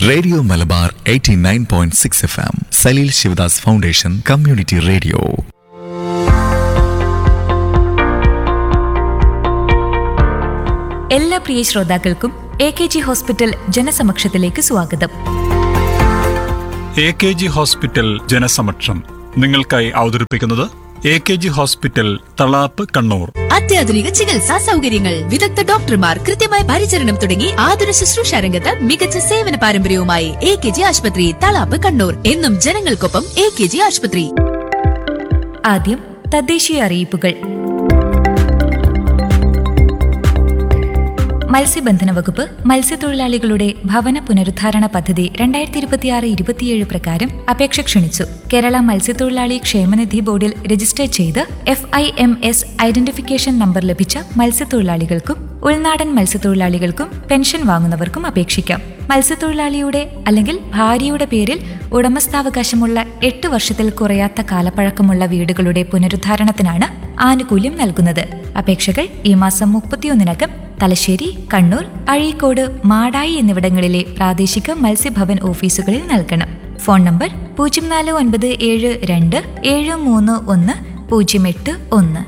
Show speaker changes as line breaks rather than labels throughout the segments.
radio Malabar 89.6 F M Saleel Sivadas foundation community radio
എല്ലാ പ്രിയ ശ്രോതാക്കൾക്കും എ കെ ജി ഹോസ്പിറ്റൽ ജനസമക്ഷത്തിലേക്ക് സ്വാഗതം
എ കെ ജി ഹോസ്പിറ്റൽ ജനസമക്ഷം നിങ്ങൾക്കായി അവതരിപ്പിക്കുന്നത് A K G hospital Thalap Kannur
അത്യാധുനിക ചികിത്സാ സൗകര്യങ്ങൾ വിദഗ്ധ ഡോക്ടർമാർ കൃത്യമായ പരിചരണം തുടങ്ങി ആതുര ശുശ്രൂഷ രംഗത്ത് മികച്ച സേവന പാരമ്പര്യവുമായി എ കെ ജി ആശുപത്രി തളാപ്പ് കണ്ണൂർ എന്നും ജനങ്ങൾക്കൊപ്പം എ കെ ജി ആശുപത്രി
ആദ്യം തദ്ദേശീയ അറിയിപ്പുകൾ മത്സ്യബന്ധന വകുപ്പ് മത്സ്യത്തൊഴിലാളികളുടെ ഭവന പുനരുദ്ധാരണ പദ്ധതി രണ്ടായിരത്തി ഇരുപത്തിയാറ് ഇരുപത്തിയേഴ് പ്രകാരം അപേക്ഷ ക്ഷണിച്ചു കേരള മത്സ്യത്തൊഴിലാളി ക്ഷേമനിധി ബോർഡിൽ രജിസ്റ്റർ ചെയ്ത് F I M S identification number ലഭിച്ച മത്സ്യത്തൊഴിലാളികൾക്കും ഉൾനാടൻ മത്സ്യത്തൊഴിലാളികൾക്കും പെൻഷൻ വാങ്ങുന്നവർക്കും അപേക്ഷിക്കാം മത്സ്യത്തൊഴിലാളിയുടെ അല്ലെങ്കിൽ ഭാര്യയുടെ പേരിൽ ഉടമസ്ഥാവകാശമുള്ള എട്ട് വർഷത്തിൽ കുറയാത്ത കാലപ്പഴക്കമുള്ള വീടുകളുടെ പുനരുദ്ധാരണത്തിനാണ് ആനുകൂല്യം നൽകുന്നത് അപേക്ഷകൾ ഈ മാസം മുപ്പത്തിയൊന്നിനകം തലശ്ശേരി കണ്ണൂർ അഴീക്കോട് മാടായി എന്നിവിടങ്ങളിലെ പ്രാദേശിക മത്സ്യഭവൻ ഓഫീസുകളിൽ നൽകണം ഫോൺ നമ്പർ പൂജ്യം നാല് ഒൻപത് ഏഴ് രണ്ട് ഏഴ് മൂന്ന് ഒന്ന് പൂജ്യം എട്ട് ഒന്ന്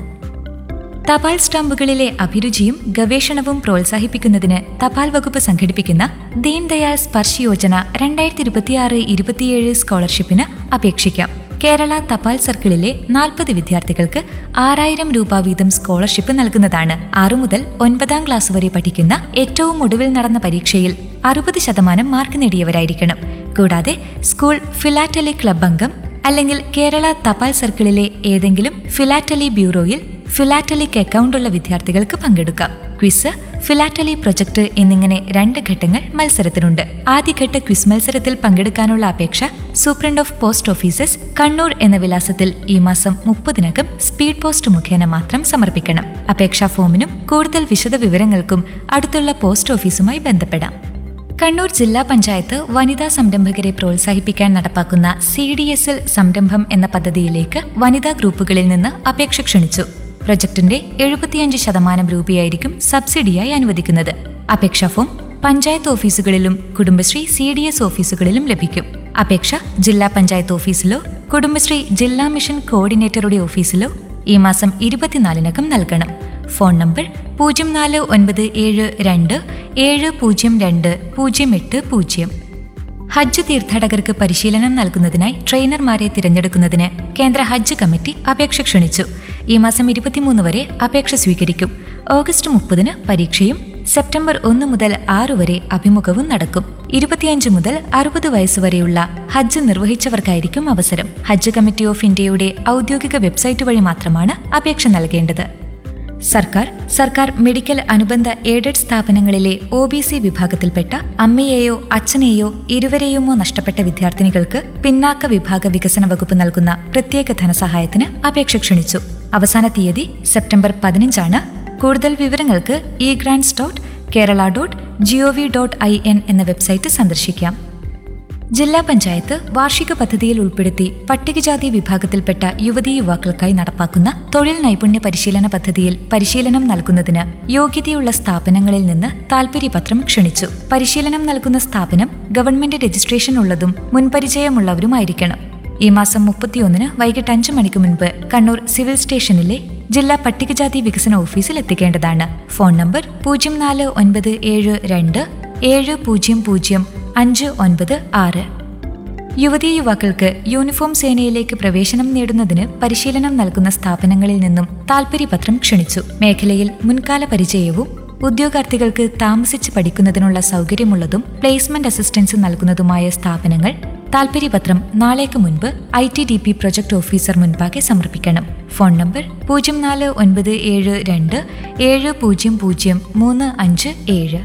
തപാൽ സ്റ്റാമ്പുകളിലെ അഭിരുചിയും ഗവേഷണവും പ്രോത്സാഹിപ്പിക്കുന്നതിന് തപാൽ വകുപ്പ് സംഘടിപ്പിക്കുന്ന ദീൻദയാൽ സ്പർശ് യോജന രണ്ടായിരത്തി ഇരുപത്തിയാറ് ഇരുപത്തിയേഴ് സ്കോളർഷിപ്പിന് അപേക്ഷിക്കാം കേരള തപാൽ സർക്കിളിലെ നാൽപ്പത് വിദ്യാർത്ഥികൾക്ക് ആറായിരം രൂപ വീതം സ്കോളർഷിപ്പ് നൽകുന്നതാണ് ആറു മുതൽ ഒൻപതാം ക്ലാസ് വരെ പഠിക്കുന്ന ഏറ്റവും ഒടുവിൽ നടന്ന പരീക്ഷയിൽ അറുപത് ശതമാനം മാർക്ക് നേടിയവരായിരിക്കണം കൂടാതെ സ്കൂൾ ഫിലാറ്റലി ക്ലബ് അംഗം അല്ലെങ്കിൽ കേരള തപാൽ സർക്കിളിലെ ഏതെങ്കിലും ഫിലാറ്റലി ബ്യൂറോയിൽ ഫിലാറ്റലിക് അക്കൗണ്ടുള്ള വിദ്യാർത്ഥികൾക്ക് പങ്കെടുക്കാം ക്വിസ് ഫിലാറ്റലി പ്രൊജക്ട് എന്നിങ്ങനെ രണ്ട് ഘട്ടങ്ങൾ മത്സരത്തിനുണ്ട് ആദ്യഘട്ട ക്വിസ് മത്സരത്തിൽ പങ്കെടുക്കാനുള്ള അപേക്ഷ superintendent of post offices Kannur എന്ന വിലാസത്തിൽ ഈ മാസം മുപ്പതിനകം സ്പീഡ് പോസ്റ്റ് മുഖേന മാത്രം സമർപ്പിക്കണം അപേക്ഷാ ഫോമിനും കൂടുതൽ വിശദ വിവരങ്ങൾക്കും അടുത്തുള്ള പോസ്റ്റ് ഓഫീസുമായി ബന്ധപ്പെടാം കണ്ണൂർ ജില്ലാ പഞ്ചായത്ത് വനിതാ സംരംഭകരെ പ്രോത്സാഹിപ്പിക്കാൻ നടപ്പാക്കുന്ന സി ഡി എസ് എൽ സംരംഭം എന്ന പദ്ധതിയിലേക്ക് വനിതാ ഗ്രൂപ്പുകളിൽ നിന്ന് അപേക്ഷ ക്ഷണിച്ചു പ്രൊജക്ടിന്റെ എഴുപത്തിയഞ്ച് ശതമാനം രൂപയായിരിക്കും സബ്സിഡിയായി അനുവദിക്കുന്നത് അപേക്ഷാ ഫോം പഞ്ചായത്ത് ഓഫീസുകളിലും കുടുംബശ്രീ സി ഡി എസ് ഓഫീസുകളിലും ലഭിക്കും അപേക്ഷ ജില്ലാ പഞ്ചായത്ത് ഓഫീസിലോ കുടുംബശ്രീ ജില്ലാ മിഷൻ കോർഡിനേറ്ററുടെ ഓഫീസിലോ ഈ മാസം ഇരുപത്തിനാലിനകം നൽകണം ഫോൺ നമ്പർ പൂജ്യം നാല് ഒൻപത് ഏഴ് രണ്ട് ഏഴ് പൂജ്യം രണ്ട് പൂജ്യം എട്ട് പൂജ്യം ഹജ്ജ് തീർത്ഥാടകർക്ക് പരിശീലനം നൽകുന്നതിനായി ട്രെയിനർമാരെ തിരഞ്ഞെടുക്കുന്നതിന് കേന്ദ്ര ഹജ്ജ് കമ്മിറ്റി അപേക്ഷ ക്ഷണിച്ചു ഈ മാസം ഇരുപത്തിമൂന്ന് വരെ അപേക്ഷ സ്വീകരിക്കും ഓഗസ്റ്റ് മുപ്പതിന് പരീക്ഷയും സെപ്റ്റംബർ ഒന്ന് മുതൽ ആറ് വരെ അഭിമുഖവും നടക്കും ഇരുപത്തിയഞ്ച് മുതൽ അറുപത് വയസ്സുവരെയുള്ള ഹജ്ജ് നിർവഹിച്ചവർക്കായിരിക്കും അവസരം ഹജ്ജ് കമ്മിറ്റി ഓഫ് ഇന്ത്യയുടെ ഔദ്യോഗിക വെബ്സൈറ്റ് വഴി മാത്രമാണ് അപേക്ഷ നൽകേണ്ടത് സർക്കാർ സർക്കാർ മെഡിക്കൽ അനുബന്ധ എയ്ഡഡ് സ്ഥാപനങ്ങളിലെ ഒ ബി സി വിഭാഗത്തിൽപ്പെട്ട അമ്മയെയോ അച്ഛനെയോ ഇരുവരെയുമോ നഷ്ടപ്പെട്ട വിദ്യാർത്ഥിനികൾക്ക് പിന്നാക്ക വിഭാഗ വികസന വകുപ്പ് നൽകുന്ന പ്രത്യേക ധനസഹായത്തിന് അപേക്ഷ ക്ഷണിച്ചു അവസാന തീയതി സെപ്റ്റംബർ പതിനഞ്ചാണ് കൂടുതൽ വിവരങ്ങൾക്ക് e grants dot Kerala dot GOV dot I N എന്ന വെബ്സൈറ്റ് സന്ദർശിക്കാം ജില്ലാ പഞ്ചായത്ത് വാർഷിക പദ്ധതിയിൽ ഉൾപ്പെടുത്തി പട്ടികജാതി വിഭാഗത്തിൽപ്പെട്ട യുവതീ യുവാക്കൾക്കായി നടപ്പാക്കുന്ന തൊഴിൽ നൈപുണ്യ പരിശീലന പദ്ധതിയിൽ പരിശീലനം നൽകുന്നതിന് യോഗ്യതയുള്ള സ്ഥാപനങ്ങളിൽ നിന്ന് താൽപര്യപത്രം ക്ഷണിച്ചു പരിശീലനം നൽകുന്ന സ്ഥാപനം ഗവൺമെന്റ് രജിസ്ട്രേഷൻ ഉള്ളതും മുൻപരിചയമുള്ളവരുമായിരിക്കണം ഈ മാസം മുപ്പത്തിയൊന്നിന് വൈകിട്ട് അഞ്ചു മണിക്ക് മുൻപ് കണ്ണൂർ സിവിൽ സ്റ്റേഷനിലെ ജില്ലാ പട്ടികജാതി വികസന ഓഫീസിൽ എത്തിക്കേണ്ടതാണ് ഫോൺ നമ്പർ പൂജ്യം നാല് ഒൻപത് ഏഴ് രണ്ട് ഏഴ് പൂജ്യം പൂജ്യം അഞ്ച് ഒൻപത് ആറ് യുവതീ യുവാക്കൾക്ക് യൂണിഫോം സേനയിലേക്ക് പ്രവേശനം നേടുന്നതിന് പരിശീലനം നൽകുന്ന സ്ഥാപനങ്ങളിൽ നിന്നും താൽപര്യപത്രം ക്ഷണിച്ചു മേഖലയിൽ മുൻകാല പരിചയവും ഉദ്യോഗാർത്ഥികൾക്ക് താമസിച്ച് പഠിക്കുന്നതിനുള്ള സൗകര്യമുള്ളതും പ്ലേസ്മെന്റ് അസിസ്റ്റൻസ് നൽകുന്നതുമായ സ്ഥാപനങ്ങൾ താൽപര്യപത്രം നാളേക്ക് മുൻപ് I T D P project officer മുൻപാകെ സമർപ്പിക്കണം ഫോൺ നമ്പർ പൂജ്യം നാല് ഒൻപത് ഏഴ് രണ്ട് ഏഴ് പൂജ്യം പൂജ്യം മൂന്ന് അഞ്ച് ഏഴ്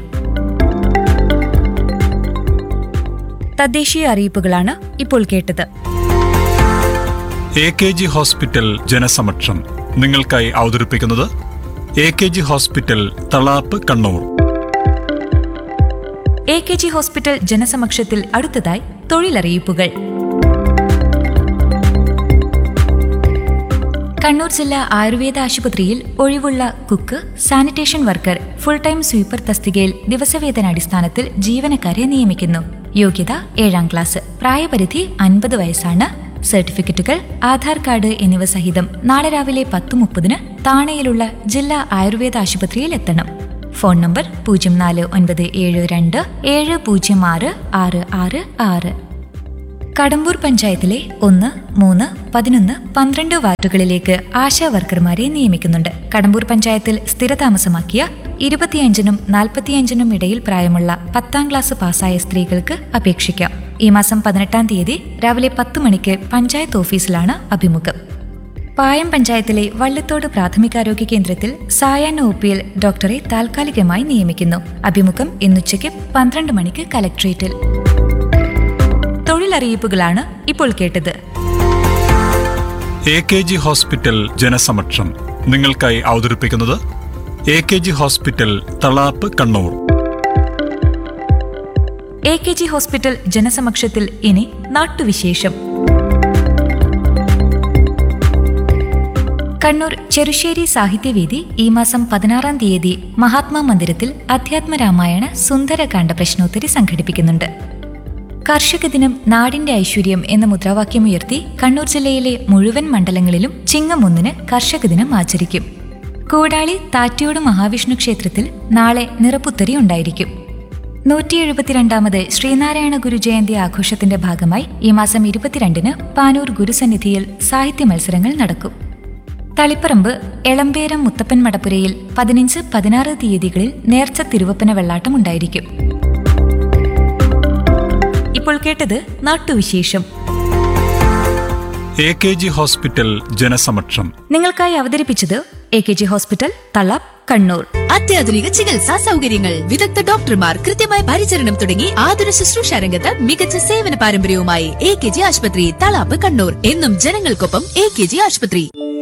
തദ്ദേശീയ അറിയിപ്പുകളാണ് ഇപ്പോൾ കേട്ടത്
എ കെ ജി ഹോസ്പിറ്റൽ ജനസമക്ഷം നിങ്ങൾക്കായി അവതരിപ്പിക്കുന്നത് A K G hospital Thalap Kannur
A K G hospital ജനസമക്ഷത്തിൽ അടുത്തതായി തൊഴിലറിയിപ്പുകൾ കണ്ണൂർ ജില്ലാ ആയുർവേദ ആശുപത്രിയിൽ ഒഴിവുള്ള cook sanitation worker full time sweeper തസ്തികയിൽ ദിവസവേതന അടിസ്ഥാനത്തിൽ ജീവനക്കാരെ നിയമിക്കുന്നു യോഗ്യത ഏഴാം ക്ലാസ് പ്രായപരിധി അൻപത് വയസ്സാണ് സർട്ടിഫിക്കറ്റുകൾ ആധാർ കാർഡ് എന്നിവ സഹിതം നാളെ രാവിലെ പത്ത് മുപ്പതിന് താണയിലുള്ള ജില്ലാ ആയുർവേദ ആശുപത്രിയിൽ എത്തണം ഫോൺ നമ്പർ പൂജ്യം നാല് ഒൻപത് ഏഴ് രണ്ട് ഏഴ് പൂജ്യം ആറ് ആറ് ആറ് ആറ് കടമ്പൂർ പഞ്ചായത്തിലെ ഒന്ന് മൂന്ന് പതിനൊന്ന് പന്ത്രണ്ട് വാർഡുകളിലേക്ക് ആശാ വർക്കർമാരെ നിയമിക്കുന്നുണ്ട് കടമ്പൂർ പഞ്ചായത്തിൽ സ്ഥിരതാമസമാക്കിയ ഇരുപത്തിയഞ്ചിനും നാൽപ്പത്തിയഞ്ചിനും ഇടയിൽ പ്രായമുള്ള പത്താം ക്ലാസ് പാസ്സായ സ്ത്രീകൾക്ക് അപേക്ഷിക്കാം ഈ മാസം പതിനെട്ടാം തീയതി രാവിലെ പത്ത് മണിക്ക് പഞ്ചായത്ത് ഓഫീസിലാണ് അഭിമുഖം പായം പഞ്ചായത്തിലെ വള്ളിത്തോട് പ്രാഥമികാരോഗ്യ കേന്ദ്രത്തിൽ സായാഹ്ന ഒ പിയിൽ ഡോക്ടറെ താൽക്കാലികമായി നിയമിക്കുന്നു അഭിമുഖം ഇന്നുച്ചയ്ക്ക് പന്ത്രണ്ട് മണിക്ക് കലക്ട്രേറ്റിൽ തൊഴിലറിയിപ്പുകളാണ് ഇപ്പോൾ കേട്ടത്
എ കെ ജി ഹോസ്പിറ്റൽ ജനസമക്ഷം നിങ്ങൾക്കായി അവതരിപ്പിക്കുന്നത് A K G hospital Thalap Kannur
A K G hospital ജനസമക്ഷത്തിൽ ഇനി നാട്ടുവിശേഷം കണ്ണൂർ ചെറുശ്ശേരി സാഹിത്യവേദി ഈ മാസം പതിനാറാം തീയതി മഹാത്മാ മന്ദിരത്തിൽ അധ്യാത്മരാമായണ സുന്ദരകാന്ഡ പ്രശ്നോത്തരി സംഘടിപ്പിക്കുന്നുണ്ട് കർഷക ദിനം നാടിന്റെ ഐശ്വര്യം എന്ന മുദ്രാവാക്യമുയർത്തി കണ്ണൂർ ജില്ലയിലെ മുഴുവൻ മണ്ഡലങ്ങളിലും ചിങ്ങം ഒന്നിന് കർഷക ദിനം ആചരിക്കും കൂടാളി താറ്റിയോട് മഹാവിഷ്ണു ക്ഷേത്രത്തിൽ നാളെ നിറപ്പുത്തരി ഉണ്ടായിരിക്കും നൂറ്റി എഴുപത്തിരണ്ടാമത് ശ്രീനാരായണ ഗുരു ജയന്തി ആഘോഷത്തിന്റെ ഭാഗമായി ഈ മാസം ഇരുപത്തിരണ്ടിന് പാനൂർ ഗുരുസന്നിധിയിൽ സാഹിത്യ മത്സരങ്ങൾ നടക്കും തളിപ്പറമ്പ് എളമ്പേരം മുത്തപ്പൻ മടപ്പുരയിൽ പതിനഞ്ച് പതിനാറ് തീയതികളിൽ നേർച്ച തിരുവപ്പന വെള്ളാട്ടം ഉണ്ടായിരിക്കും ഇപ്പോൾ കേട്ടത് നാട്ടുവിശേഷം
എ കെ ജി ഹോസ്പിറ്റൽ ജനസമക്ഷം
നിങ്ങൾക്കായി അവതരിപ്പിച്ചത് A K G hospital Thalap Kannur
അത്യാധുനിക ചികിത്സാ സൗകര്യങ്ങൾ വിദഗ്ധ ഡോക്ടർമാർ കൃത്യമായ പരിചരണം തുടങ്ങി ആതുര ശുശ്രൂഷ രംഗത്ത് മികച്ച സേവന പാരമ്പര്യവുമായി എ കെ ജി ആശുപത്രി തളാപ്പ് കണ്ണൂർ എന്നും ജനങ്ങൾക്കൊപ്പം എ കെ ജി ആശുപത്രി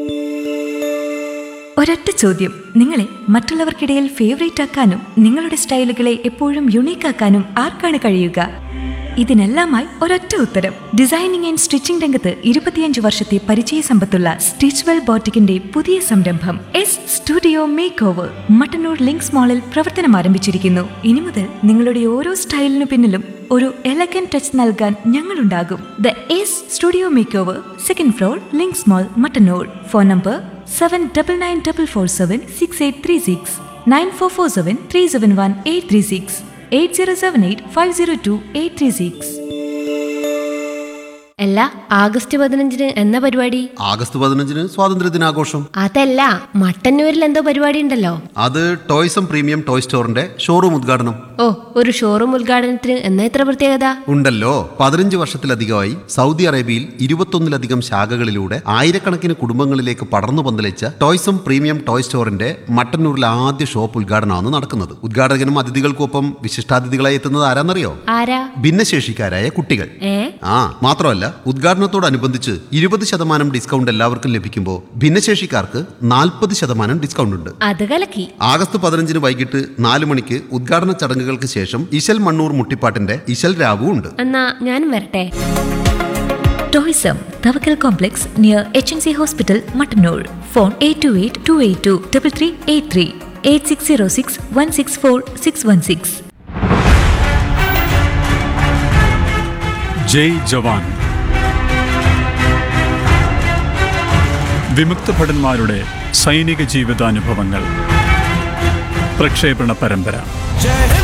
ഒരൊറ്റ ചോദ്യം നിങ്ങളെ മറ്റുള്ളവർക്കിടയിൽ ഫേവറേറ്റ് ആക്കാനും നിങ്ങളുടെ സ്റ്റൈലുകളെ എപ്പോഴും യുണീക്ക് ആക്കാനും ആർക്കാണ് കഴിയുക ഇതിനെല്ലാമായി ഒരൊറ്റ ഉത്തരം ഡിസൈനിങ് ആൻഡ് സ്റ്റിച്ചിംഗ് രംഗത്ത് ഇരുപത്തിയഞ്ച് വർഷത്തെ പരിചയ സമ്പത്തുള്ള സ്റ്റിച്ച്വെൽ ബോട്ടിക്കിന്റെ പുതിയ സംരംഭം S studio make over Mattannur Links മാളിൽ പ്രവർത്തനം ആരംഭിച്ചിരിക്കുന്നു ഇനി മുതൽ നിങ്ങളുടെ ഓരോ സ്റ്റൈലിനു പിന്നിലും ഒരു എലഗൻ ടച്ച് നൽകാൻ ഞങ്ങളുണ്ടാകും the S studio make over second floor Links mall Mattannur phone number seven double nine double four seven six eight three six nine four four seven three seven one eight three six eight zero seven eight five zero two eight three six
അല്ല August പതിനഞ്ചിന് എന്ന പരിപാടി
August പതിനഞ്ചിന് സ്വാതന്ത്ര്യ ദിനാഘോഷം
അതല്ല മട്ടന്നൂരിൽ എന്തോ പരിപാടി ഉണ്ടല്ലോ
അത് ടോയ്സം പ്രീമിയം ടോയ് സ്റ്റോറിന്റെ ഷോറൂം ഉദ്ഘാടനം
ഓ ഒരു ഷോറൂം ഉദ്ഘാടനത്തിന് എന്നാ ഇത്ര പ്രത്യേകത
ഉണ്ടല്ലോ പതിനഞ്ച് വർഷത്തിലധികമായി സൗദി അറേബ്യയിൽ ഇരുപത്തൊന്നിലധികം ശാഖകളിലൂടെ ആയിരക്കണക്കിന് കുടുംബങ്ങളിലേക്ക് പടർന്നു പന്തലിച്ച ടോയ്സം പ്രീമിയം ടോയ് സ്റ്റോറിന്റെ മട്ടന്നൂരിലെ ആദ്യ ഷോപ്പ് ഉദ്ഘാടനമാണ് നടക്കുന്നത് ഉദ്ഘാടകനും അതിഥികൾക്കൊപ്പം വിശിഷ്ടാതിഥികളായി എത്തുന്നത് ആരാന്നറിയോ
ആരാ
ഭിന്നശേഷിക്കാരായ കുട്ടികൾ
ഏ
ആ മാത്രമല്ല ഉദ്ഘാടനത്തോടനുബന്ധിച്ച് ഇരുപത് ശതമാനം ഡിസ്കൗണ്ട് എല്ലാവർക്കും ലഭിക്കുമ്പോൾ ഭിന്നശേഷിക്കാർക്ക് നാൽപ്പത് ശതമാനം ഡിസ്കൗണ്ട് ഉണ്ട്
അത് കലക്കി
ആഗസ്റ്റ് പതിനഞ്ചിന് വൈകിട്ട് നാല് മണിക്ക് ഉദ്ഘാടന ചടങ്ങുകൾക്ക് ശേഷം ഇശൽ മണ്ണൂർ മുട്ടിപ്പാട്ടിന്റെ ഇശൽ രാവു ഉണ്ട്
എന്നാ ഞാനും വരട്ടെ
Toysam Thavakkal complex near H N C hospital Mattannur phone eight two eight two eight two double three eight three eight six zero six one six four six one six
ജയ് ജവാൻ വിമുക്ത ഭടന്മാരുടെ സൈനിക ജീവിതാനുഭവങ്ങൾ പ്രക്ഷേപണ പരമ്പര
ജയ